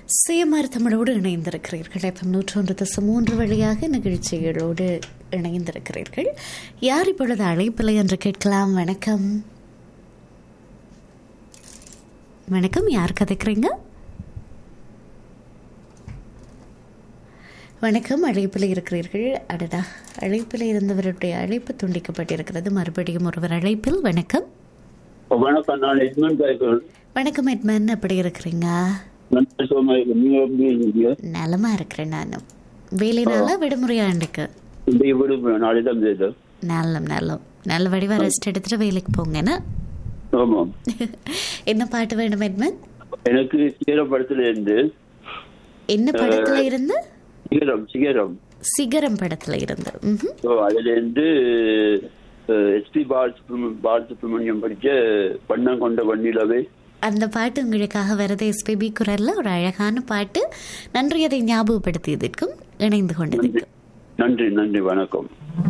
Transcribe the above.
சேமார் தமிழோடு இணைந்திருக்கிறீர்கள் எஃப்எம் நூற்றொன்று தசம் மூன்று வழியாக நிகழ்ச்சிகளோடு இணைந்திருக்கிறீர்கள் யார் இப்பொழுது அழைப்பில்லை என்று கேட்கலாம் வணக்கம் வணக்கம் யார் கதைக்கிறீங்க வணக்கம் அழைப்பில் இருக்கிறீர்கள் அடடா அழைப்பில் இருந்தவருடைய அழைப்பு துண்டிக்கப்பட்டிருக்கிறது மறுபடியும் ஒருவர் அழைப்பில் வணக்கம் வணக்கம் நான் எட்மன் காய்கள் வணக்கம் எட்மன் எப்படி இருக்கிறீங்க நல்ல சுகமா இருக்கு நீங்க எப்படி இருக்கீங்க நலமா இருக்கிறேன் நானும் வேலைனால விடுமுறையா இன்றைக்கு இந்த வீடு நாளை தான் செய்தோம் நல்லம் நல்லம் நல்ல வடிவா ரெஸ்ட் எடுத்துட்டு வேலைக்கு போங்கண்ணா ஆமாம் என்ன பாட்டு வேணும் எட்மன் எனக்கு சீர படத்துல இருந்து என்ன படத்துல இருந்து சிகரம் சிகரம் சிகரம் படத்துல இருந்து ம்ஹும். ஸோ அதுல இருந்து எஸ்பி பால் சுப்ரமணியம் பால் சுப்ரமணியம் படிச்ச வண்ணம் கொண்ட வண்ணிலவே அந்த பாட்டு உங்களுக்காக வரது எஸ்பிபி குரல்ல ஒரு அழகான பாட்டு நன்றி அதை ஞாபகப்படுத்தியதற்கும் இணைந்து கொண்டதற்கும் நன்றி நன்றி வணக்கம்